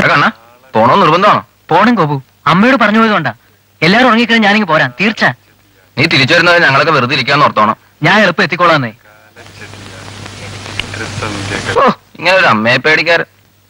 കണ്ണ പോണോ നിർബന്ധമാണോ പോണം കോപു അമ്മയോട് പറഞ്ഞു പോയതുകൊണ്ടാ എല്ലാരും ഉറങ്ങിക്കഴിഞ്ഞാൽ ഞാനിങ്ങ് പോരാം തീർച്ച നീ തിരിച്ചു വരുന്നത് ഞങ്ങളൊക്കെ വെറുതെ ഇരിക്കാന്ന് ഓർത്തോണം ഞാൻ എളുപ്പം എത്തിക്കോളാന്നേ ഓ ഇങ്ങനെ ഒരു അമ്മയെ പേടിക്കാറ്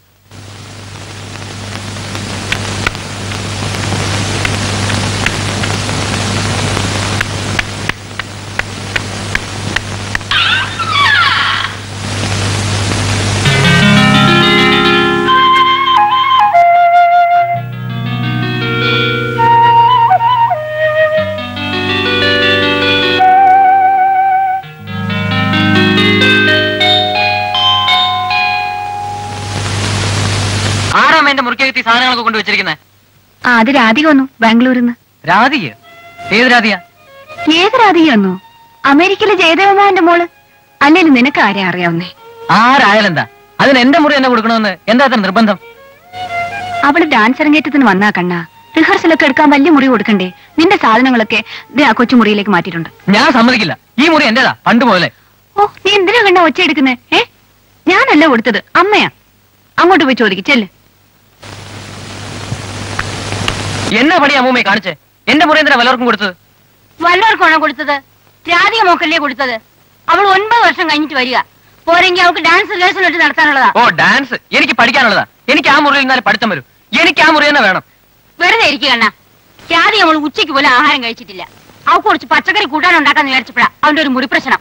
ആരാമ എന്റെ മുറിക്കകത്ത് ഈ സാധനങ്ങളൊക്കെ കൊണ്ടുവച്ചിരിക്കുന്നത് ആ അത് രാധിക വന്നു ബാംഗ്ലൂരിന്ന് രാധിക ഏത് രാധിക ഏത് രാധിക വന്നു അമേരിക്കയിലെ ജയദേവമാന്റെ മോള് അല്ലെങ്കിൽ നിനക്ക് ആരെ അറിയാവുന്നേ ആരായാലെന്താ അതിന് എന്റെ മുറി എന്നെ കൊടുക്കണമെന്ന് എന്താ അത്ര നിർബന്ധം അവള് ഡാൻസ് അരങ്ങേറ്റത്തിന് വന്നാ കണ്ണ റിഹേഴ്സലൊക്കെ എടുക്കാൻ വലിയ മുറി കൊടുക്കണ്ടേ നിന്റെ സാധനങ്ങളൊക്കെ ദേ ആ കൊച്ചു മുറിയിലേക്ക് മാറ്റിയിട്ടുണ്ട് ഞാൻ സമ്മതിക്കില്ല ഈ മുറി എന്റേതാ പണ്ട് പോലെ ഓ നീ എന്തിനാ കണ്ണ ഒച്ച എടുക്കുന്നേ ഏ ഞാനല്ല കൊടുത്തത് അമ്മയാ അങ്ങോട്ട് പോയി ചോദിക്കും ചെല്ല് എന്നാ പണി അമ്മൂമ്മയെ കാണിച്ചേ എന്റെ മുറി എന്തിനാ വല്ലവർക്കും കൊടുത്തത് വല്ലവർക്കാണോ കൊടുത്തത് രാധിക മോക്കല്ലേ കൊടുത്തത് അവൾ ഒൻപത് വർഷം കഴിഞ്ഞിട്ട് വരിക പോരെങ്കിൽ അവൾക്ക് ഡാൻസ് റിഹേഴ്സൽ വെച്ച് നടത്താനുള്ളതാ ഓ ഡാൻസ് എനിക്ക് പഠിക്കാനുള്ളതാ എനിക്ക് ആ മുറിയിൽ നിന്നാലും പഠിത്തം വരും എനിക്ക് ആ മുറി തന്നെ വേണം വെറുതെ ഇരിക്കുക കണ്ണ രാധിക അവൾ ഉച്ചയ്ക്ക് പോലും ആഹാരം കഴിച്ചിട്ടില്ല അവൾക്ക് കുറച്ച് പച്ചക്കറി കൂട്ടാൻ ഉണ്ടാക്കാന്ന് വിചാരിച്ചപ്പോഴാ അവന്റെ ഒരു മുറി പ്രശ്നം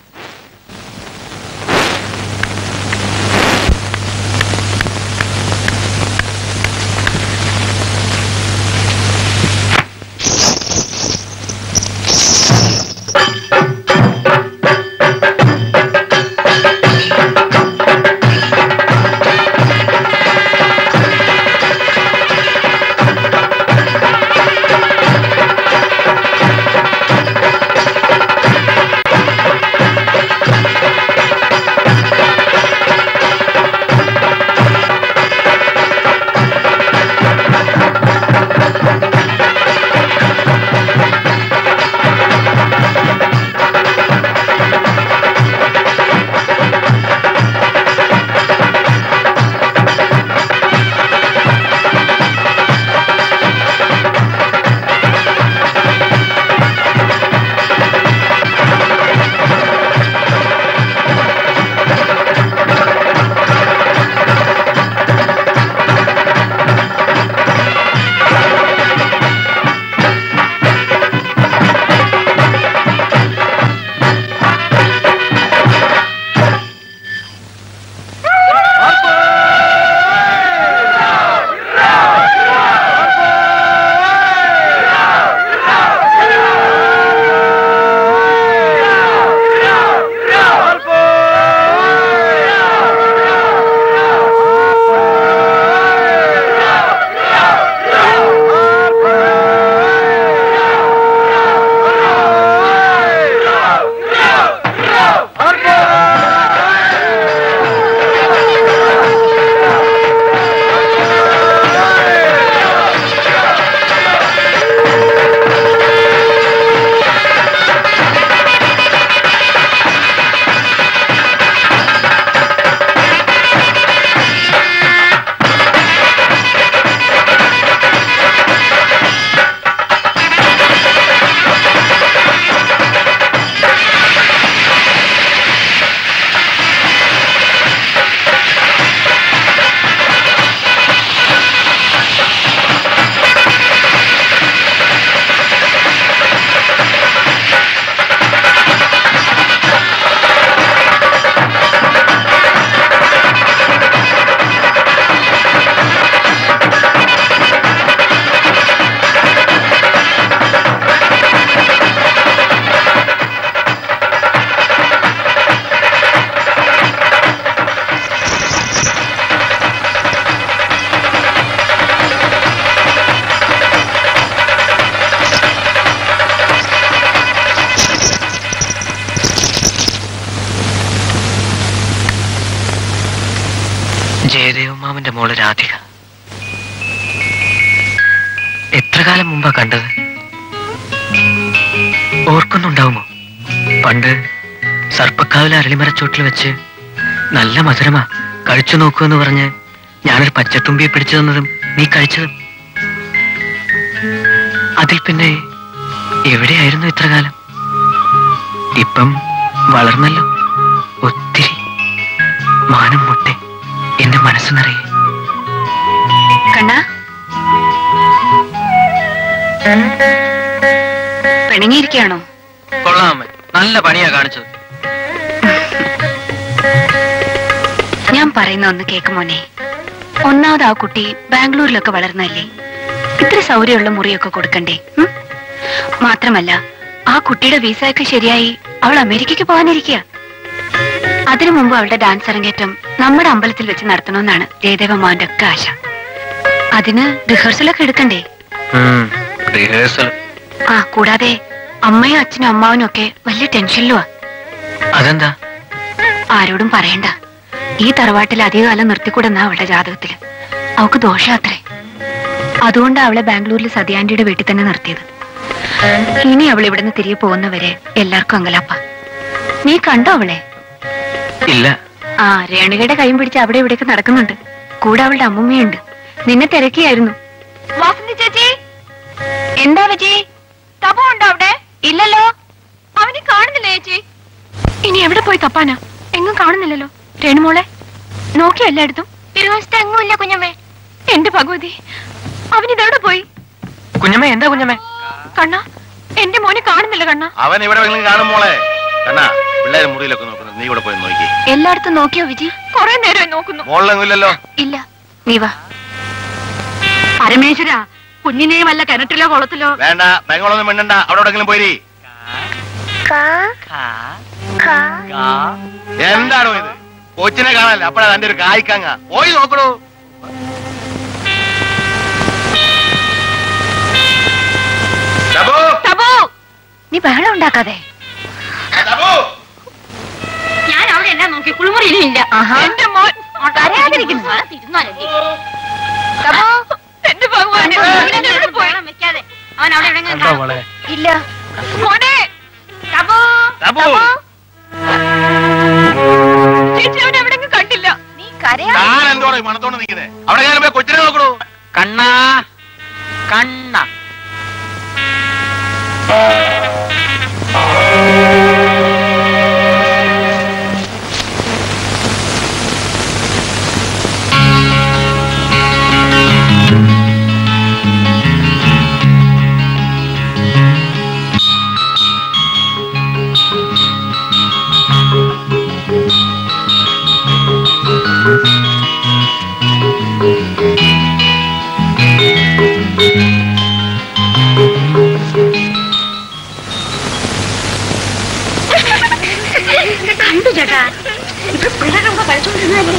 ജയദേവമാമന്റെ മോള് രാധിക എത്ര കാലം മുമ്പാ കണ്ടത് ഓർക്കുന്നുണ്ടാവുമോ പണ്ട് സർപ്പക്കാവിലെ അരളിമരച്ചോട്ടിൽ വെച്ച് നല്ല മധുരമാ കഴിച്ചു നോക്കൂ എന്ന് പറഞ്ഞ് ഞാനൊരു പച്ചത്തുമ്പിയെ പിടിച്ചു തന്നതും നീ കഴിച്ചതും അതിൽ പിന്നെ എവിടെയായിരുന്നു ഇത്ര കാലം ഇപ്പം വളർന്നല്ലോ ഒത്തിരി മാനം മുട്ടെ എന്റെ മനസ്സ് നിറയെ കണ്ണാ പിണങ്ങിയിരിക്കുകയാണോ കൊള്ളാമേ നല്ല പണിയാ കാണിച്ചത് ഞാൻ പറയുന്ന ഒന്ന് കേക്കുമോനെ ഒന്നാമത് ആ കുട്ടി ബാംഗ്ലൂരിലൊക്കെ വളർന്നല്ലേ ഇത്ര സൗകര്യമുള്ള മുറിയൊക്കെ കൊടുക്കണ്ടേ ഉം? മാത്രമല്ല ആ കുട്ടിയുടെ വിസയൊക്കെ ശരിയായി അവൾ അമേരിക്കയ്ക്ക് പോകാനിരിക്കുക അതിനു മുമ്പ് അവളുടെ ഡാൻസ് അരങ്ങേറ്റം നമ്മുടെ അമ്പലത്തിൽ വെച്ച് നടത്തണമെന്നാണ് ജയദേവ മോഹന്റെ ഒക്കെ ആശ അതിന് റിഹേഴ്സലൊക്കെ എടുക്കണ്ടേ റിഹേഴ്സൽ ആ കൂടാതെ അമ്മയും അച്ഛനും അമ്മാവനും ഒക്കെ വലിയ ടെൻഷനിലുവാ അതെന്താ ആരോടും പറയണ്ട ഈ തറവാട്ടിൽ അധികകാലം നിർത്തിക്കൂടെന്നാ അവളുടെ ജാതകത്തില് അവക്ക് ദോഷാത്രേ അതുകൊണ്ട് അവളെ ബാംഗ്ലൂരിൽ സതിയാന്റിയുടെ വീട്ടിൽ തന്നെ നിർത്തിയത് ഇനി അവൾ ഇവിടുന്ന് തിരികെ പോകുന്നവരെ എല്ലാവർക്കും അങ്കലാപ്പ നീ കണ്ടോ അവളെ ഇല്ല ആ രേണുകയുടെ കൈയും പിടിച്ച് അവിടെ ഇവിടെയൊക്കെ നടക്കുന്നുണ്ട് കൂടെ അവളുടെ അമ്മുമ്മയുണ്ട് നിന്നെ തിരക്കിയായിരുന്നു വാസന്തി ചേച്ചി എന്താ വിജി തപോ ഉണ്ടോ അവിടെ ഇല്ലല്ലോ അവനെ കാണുന്നില്ല ചേച്ചി ഇനി എവിടെ പോയി തപ്പാനാ എങ്ങും കാണുന്നില്ലല്ലോ രേണുമോളെ നോക്കിയോ എല്ലായിടത്തും തിരുവനന്തപുരത്ത് എങ്ങുമില്ല കുഞ്ഞമ്മേ എന്റെ ഭഗവതി അവനിതെവിടെ പോയി കുഞ്ഞമ്മ എന്താ കുഞ്ഞമ്മ കണ്ണ എന്റെ മോനെ കാണുന്നില്ല കണ്ണ അവൻ ഇവിടെ എവിടെയെങ്കിലും കാണും മോളെ കണ്ണാ പിള്ളേര് മുറിയിലൊക്കെ നോക്കുന്നു നീ ഇവിടെ പോയി നോക്കി എല്ലായിടത്തും നോക്കിയോ വിജി കൊറേ നേരം നോക്കുന്നു മോളിലെങ്ങും ഇല്ലല്ലോ ഇല്ല നീ വാ പരമേശ്വര കുഞ്ഞിനെ വല്ല കിണറ്റിലോ കുളത്തിലോ വേണ്ട പെങ്ങളൊന്നും മിണ്ടണ്ട അവിടെ എവിടെങ്കിലും പോയി എന്താണോ ഇത് കൊച്ചിനെ കാണാനല്ല അപ്പഴാ തന്റെ ഒരു കായ്ക്കങ്ങ പോയി നോക്കണോ ടബു, തബു നീ ബഹളം ഉണ്ടാക്കാതെ ടബു. ഞാൻ അവിടെ എല്ലാം നോക്കി കുളിമുറിയിലില്ല ആഹാ. എന്റെ മോൻ കരയാതിരിക്കുന്നു. ഇരുന്നാലല്ലേ തബു എന്റെ ഭഗവാനെ കണ്ടോ? അവനെ എവിടെ പോയി? വെക്കാതെ അവൻ അവിടെ എവിടെയെങ്കിലും കാണും. ഇല്ല മോനെ ടബു ടബു. ചേച്ചി അവനെ എവിടെയെങ്കിലും കണ്ടില്ല നീ കരയാ താൻ എന്തോടെ മണത്തോണ്ട് നിൽക്കുന്നേ അവിടെ ഞാൻ പോയി കൊച്ചിനെ നോക്കണോ കണ്ണ കണ്ണ കണ്ടു ചേട്ടാ ഇപ്പൊ പിള്ളേരൊക്കെ കളിച്ചോണ്ടിരുന്നല്ലേ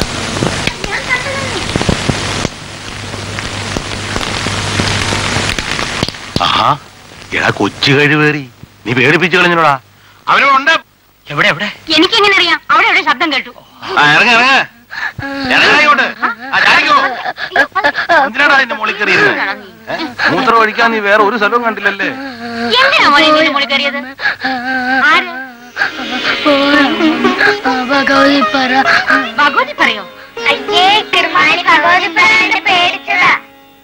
ആഹാ എടാ കൊച്ചു കഴിവേറി നീ പേടിപ്പിച്ചു കളഞ്ഞോടാ അവനുണ്ട് എവിടെ എവിടെ എനിക്കെങ്ങനെ അറിയാം അവിടെ എവിടെ ശബ്ദം കേട്ടു ആ, ഇറങ്ങ് ഇറങ്ങ് ഇറങ്ങടാ ഇങ്ങോട്ട് ആ, ചാടിക്കോ. എന്തിനാടാ അതിന്റെ മുകളിൽ കയറിയിരുന്നത് ഏ? മൂത്രം ഒഴിക്കാൻ നീ വേറെ ഒരു സ്ഥലവും കണ്ടില്ലല്ലേ എന്തിനാ മോനെ ഇതിന്റെ മുകളിൽ കയറിയത് ആര് ഭഗവതി പറയോ അയ്യേ കിർമാനി ഭഗവതി പറയാൻ പേടിച്ചതാ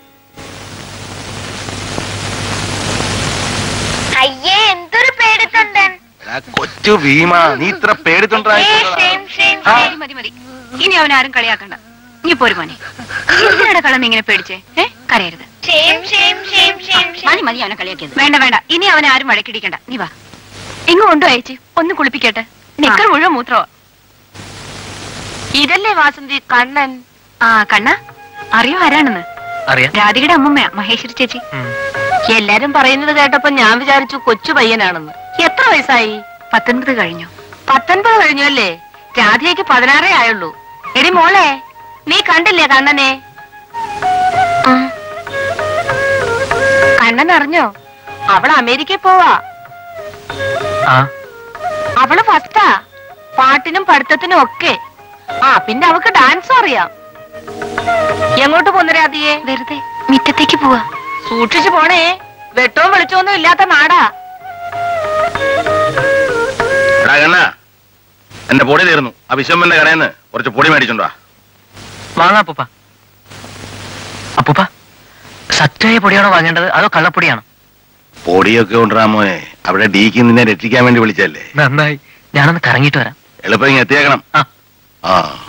അയ്യേ എന്തൊരു പേടിത്തൊണ്ടൻ എടാ, കൊച്ചു ഭീമ നീ ഇത്ര പേടിത്തൊണ്ടായി ആ. മതി മതി മതി ഇനി അവൻ ആരും കളിയാക്കണ്ട നീ പോരു മോനെ എന്തിനാണ് കള്ളം ഇങ്ങനെ പേടിച്ചേ ഏ കരയരുത് മതി മതി അവനെ കളിയാക്കിയത് വേണ്ട വേണ്ട ഇനി അവനെ ആരും വഴക്കിടിക്കണ്ട നീ വാ എങ്ങും ഉണ്ടോ ചേച്ചി ഒന്ന് കുളിപ്പിക്കട്ടെ നിക്കർ മുഴുവൻ മൂത്രോ ഇതല്ലേ വാസന്തി കണ്ണൻ ആ കണ്ണ അറിയോ ആരാണെന്ന് അറിയാം രാധികയുടെ അമ്മമ്മയാ മഹേശ്വരി ചേച്ചി ഉം. എല്ലാരും പറയുന്നത് കേട്ടപ്പോ ഞാൻ വിചാരിച്ചു കൊച്ചു പയ്യനാണെന്ന് എത്ര വയസ്സായി പത്തൊൻപത് കഴിഞ്ഞു പത്തൊൻപത് കഴിഞ്ഞു അല്ലേ രാധയ്ക്ക് പതിനാറേ ആയുള്ളൂ എടി മോളെ നീ കണ്ടില്ലേ കണ്ണനെ കണ്ണൻ അറിഞ്ഞോ അവൾ അമേരിക്കയിൽ പോവാ ആ അവള് ഫസ്റ്റാ പാട്ടിനും പഠിത്തത്തിനും ഒക്കെ ആ പിന്നെ അവൾക്ക് ഡാൻസും അറിയാം എങ്ങോട്ട് പോന്നു രാധിയെ വെറുതെ മിറ്റത്തേക്ക് പോവാ സൂക്ഷിച്ചു പോണേ വെട്ടവും വെളിച്ചമൊന്നും ഇല്ലാത്ത നാടാ എടാ കണ്ണ എന്റെ പൊടി തീർന്നു ആ വിശ്വമ്പന്റെ കടയിൽ നിന്ന് കുറച്ച് പൊടി മേടിച്ചോണ്ടാ വാങ്ങാ അപ്പൂപ്പ അപ്പൂപ്പ സറ്റായ പൊടിയാണോ വാങ്ങേണ്ടത് അതോ കള്ളപ്പൊടിയാണോ പൊടിയൊക്കെ കൊണ്ടുവരാ മോനെ അവിടെ ഡീക്ക് നിന്നെ രക്ഷിക്കാൻ വേണ്ടി വിളിച്ചല്ലേ നന്നായി ഞാനൊന്ന് കറങ്ങിയിട്ട് വരാം എളുപ്പം ഇങ്ങ് എത്തിയേക്കണം ആ ആ